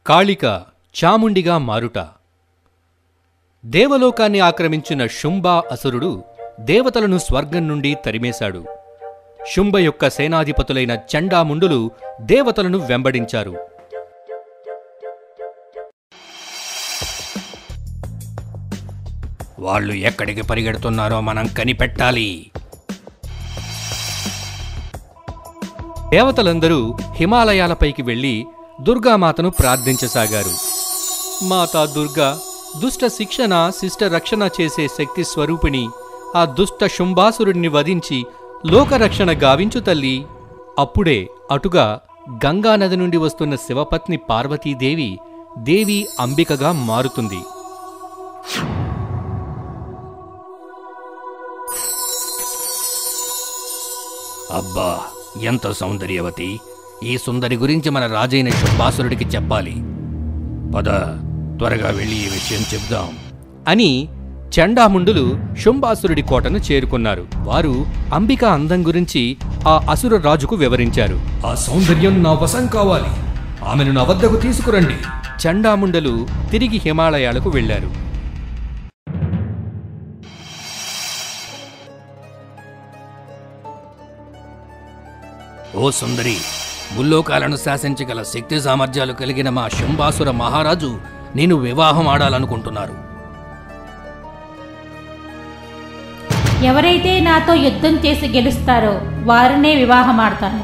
కాళిక చాముండిగా మారుట దేవలోకాన్ని ఆక్రమించిన శుంభ అసురుడు దేవతలను స్వర్గం నుండి తరిమేశాడు శుంభ యొక్క సేనాధిపతులైన చండాముండులు దేవతలను వెంబడించారు వాళ్ళు ఎక్కడికి పరిగెడుతున్నారో మనం కనిపెట్టాలి దేవతలందరూ హిమాలయాలపైకి వెళ్లి దుర్గామాతను ప్రార్థించసాగారు మాతా దుర్గా దుష్ట శిక్షణ శిష్ట రక్షణ చేసే శక్తి స్వరూపిణి ఆ దుష్ట శుంభాసురుడిని వధించి లోకరక్షణ గావించు తల్లి అప్పుడే అటుగా గంగానది నుండి వస్తున్న శివపత్ని పార్వతీదేవి దేవి అంబికగా మారుతుంది అబ్బా ఎంత సౌందర్యవతి ఈ సుందరి గురించి మన రాజైన శుంభాసురుడికి చెప్పాలి పద త్వరగా వెళ్ళి ఈ విషయం చెప్దాం అని చండాముండులు శుంభాసురుడి కోటను చేరుకున్నారు వారు అంబిక అందం గురించి ఆ అసుర రాజుకు వివరించారు ఆ సౌందర్యం నా వశం కావాలి ఆమెను నా వద్దకు తీసుకురండి చండాముండలు తిరిగి హిమాలయాలకు వెళ్లారు ఓ సుందరి ముల్లోకాలను శాసించగల శక్తి సామర్థ్యాలు కలిగిన మా శంభాసుర మహారాజు నేను వివాహం ఆడాలనుకుంటున్నారు ఎవరైతే నాతో యుద్ధం చేసి గెలుస్తారో వారినే వివాహమాడతాను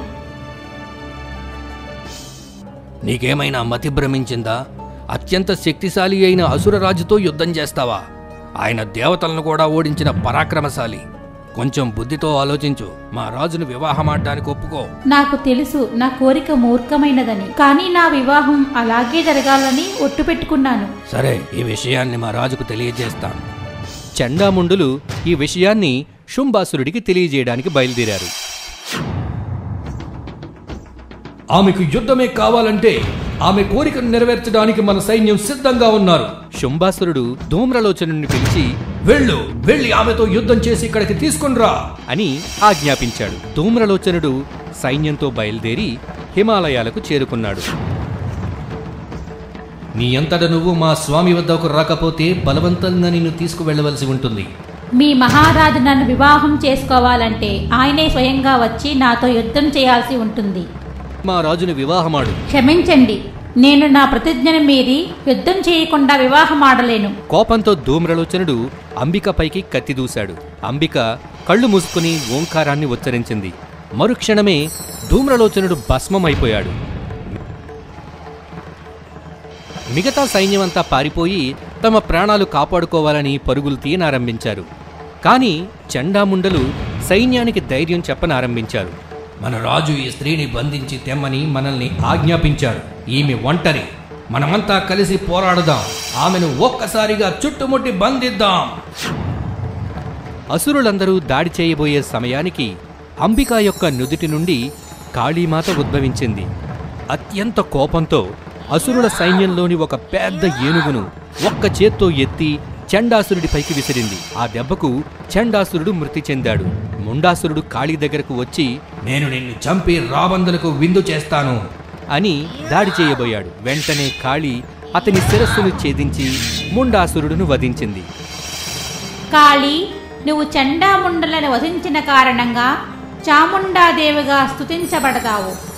నీకేమైనా మతి భ్రమించిందా అత్యంత శక్తిశాలి అయిన అసురరాజుతో యుద్ధం చేస్తావా ఆయన దేవతలను కూడా ఓడించిన పరాక్రమశాలి కొంచెం బుద్ధితో ఆలోచించు మా రాజును వివాహమాడడానికి ఒప్పుకో నాకు తెలుసు నా కోరిక మూర్ఖమైనదని కానీ నా వివాహం అలాగే జరగాలని ఒట్టు పెట్టుకున్నాను సరే ఈ విషయాన్ని మా రాజుకు తెలియజేస్తాం చండాముండులు ఈ విషయాన్ని శుంభాసురుడికి తెలియజేయడానికి బయలుదేరారు ఆమెకు యుద్ధమే కావాలంటే ఆమె కోరికను నెరవేర్చడానికి మన సైన్యం సిద్ధంగా ఉన్నారు శుంభాసురుడు ధూమ్రలోచనుని పిలిచి వెళ్ళు వెళ్ళి ఆమెతో యుద్ధం చేసి ఇక్కడికి తీసుకునిరా అని ఆజ్ఞాపించాడు ధూమ్రలోచనుడు సైన్యంతో బయలుదేరి హిమాలయాలకు చేరుకున్నాడు నీ అంతట నువ్వు మా స్వామి వద్దకు రాకపోతే బలవంతంగా నిన్ను తీసుకువెళ్ళవలసి ఉంటుంది మీ మహారాజు నన్ను వివాహం చేసుకోవాలంటే ఆయనే స్వయంగా వచ్చి నాతో యుద్ధం చేయాల్సి ఉంటుంది మా రాజును వివాహమాడు క్షమించండి నేను నా ప్రతిజ్ఞను మీరి యుద్ధం చేయకుండా వివాహమాడలేను కోపంతో ధూమ్రలోచనుడు అంబికపైకి కత్తి దూశాడు అంబిక కళ్ళు మూసుకుని ఓంకారాన్ని ఉచ్చరించింది మరుక్షణమే ధూమ్రలోచనుడు భస్మమైపోయాడు మిగతా సైన్యమంతా పారిపోయి తమ ప్రాణాలు కాపాడుకోవాలని పరుగులు తీయనారంభించారు కానీ చండాముండలు సైన్యానికి ధైర్యం చెప్పనారంభించారు మన రాజు ఈ స్త్రీని బంధించి తెమ్మని మనల్ని ఆజ్ఞాపించాడు ఈమె ఒంటరి మనమంతా కలిసి పోరాడదాం ఆమెను ఒక్కసారిగా చుట్టుముట్టి బంధిద్దాం అసురులందరూ దాడి చేయబోయే సమయానికి అంబిక యొక్క నుదిటి నుండి కాళీమాత ఉద్భవించింది అత్యంత కోపంతో అసురుల సైన్యంలోని ఒక పెద్ద ఏనుగును ఒక్క చేత్తో ఎత్తి చండాసురుడిపైకి విసిరింది ఆ దెబ్బకు చండాసురుడు మృతి చెందాడు ముండాసురుడు కాళీ దగ్గరకు వచ్చి నేను నిన్ను చంపి రాబందులకు విందు చేస్తాను అని దాడి చేయబోయాడు వెంటనే కాళీ అతని శిరస్సును ఛేదించి ముండాసురుడును వధించింది కాళీ నువ్వు చండాముండలను వధించిన కారణంగా చాముండాదేవిగా స్తుతించబడతావు